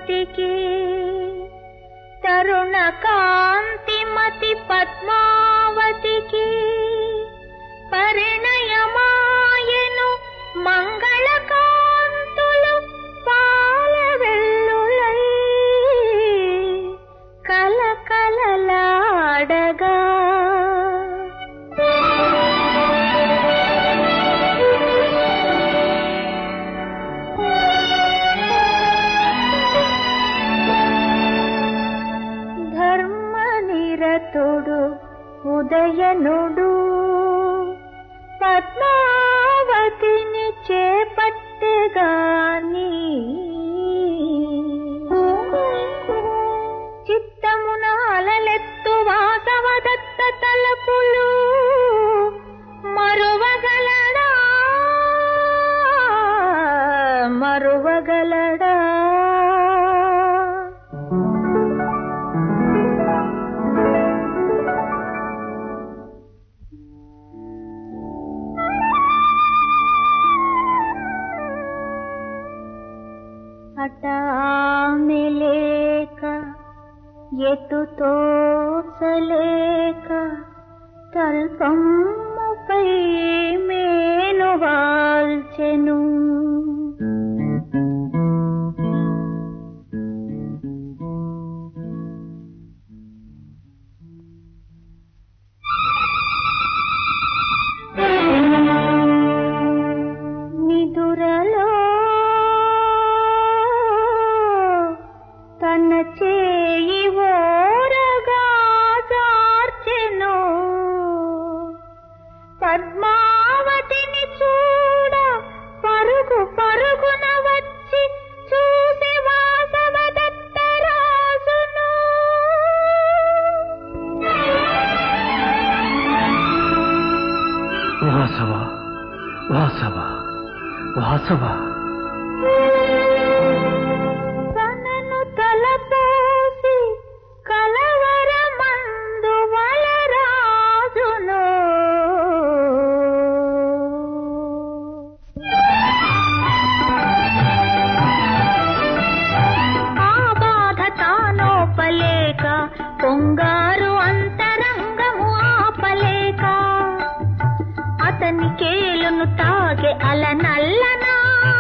పద్మావతికి తరుణ కాంతిమతి పద్మావతికి పరిణయమాయను మంగళ కాంతులు పాల వెల్లులై కలకలలాడగా ధర్మనిరతుడు ఉదయనుడు పద్మావతిని చేపట్టెగాని చిత్తమున అలలెత్తు వాసవదత్త తలపులు మరువగలడా మరువగలడా హఠామిలేక ఎటు తోచలేక తల్పమ్ముపై మేను వాల్చెను నిదురలో తన చేయి ఓరగా చార్చెను పద్మావతిని చూడ పరుగు పరుగున వచ్చి చూసి వాసవదత్త రాజును వాసవ వాసవ వాసవ తనను తలపోసి కలవరమందు వలరాజును ఆ బాధ తానోపలేక పొంగారు అంతరంగము ఆపలేక అతని కేలును తాగే అలనల్లనా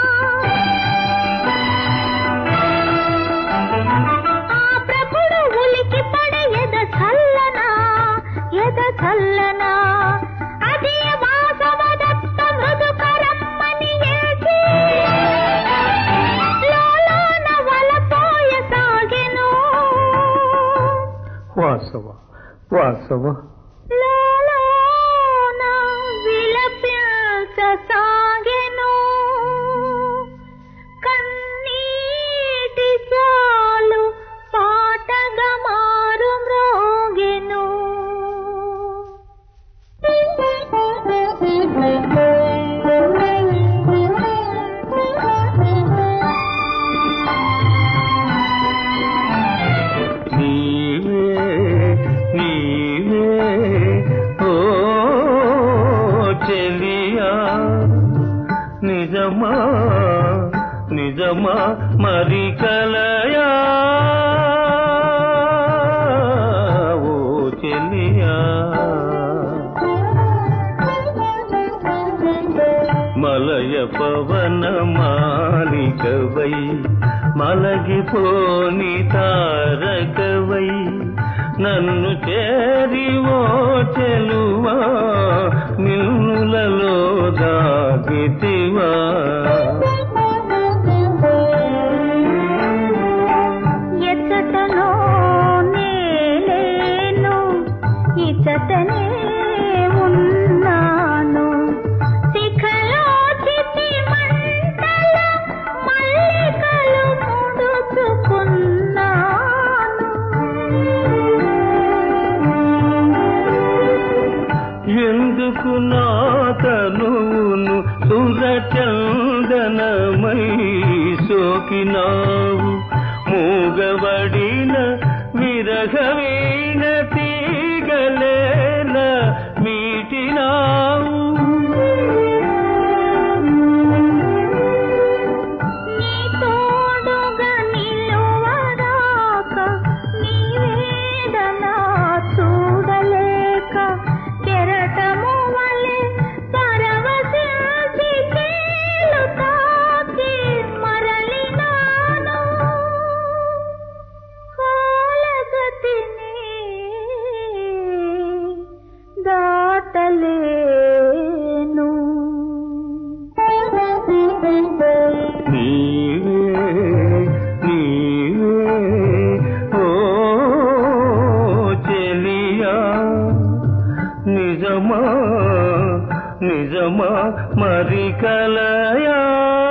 ఆ ప్రభుడు ఉలికి పడే ఎద చల్లనా ఎద చల్లనా అది వాసవదత్త మృదుకరమ్మని ఏచి లోలోన వలపోయ సాగెను వాసవ వాసవ లోలోన విలపించసాగెను. కన్నీటి చాలు పాటగా మారు మ్రోగెను. నీవే నీవే ఓ చెలియా నిజమా నిజమా మరి కలయా ఓ చెలియా మలయ పవన మాలికవై మలగిపోని తారకవై నన్ను చేరి ఓ చెలువా మిన్నులలో దాగితివా ఎచ్చటనో నేలేను ఇచ్చటనే ఉన్నాను శిఖలో చితి మంటల మల్లికలు ముడుచుకున్నాను ఎందుకు నా తనువును సురచందనమై సోకినావు మూగబడిన విరగవీణ తీగలేల మీటినావు నీ తోడుగా నిలువ నిజమా నిజమా మరి కలయా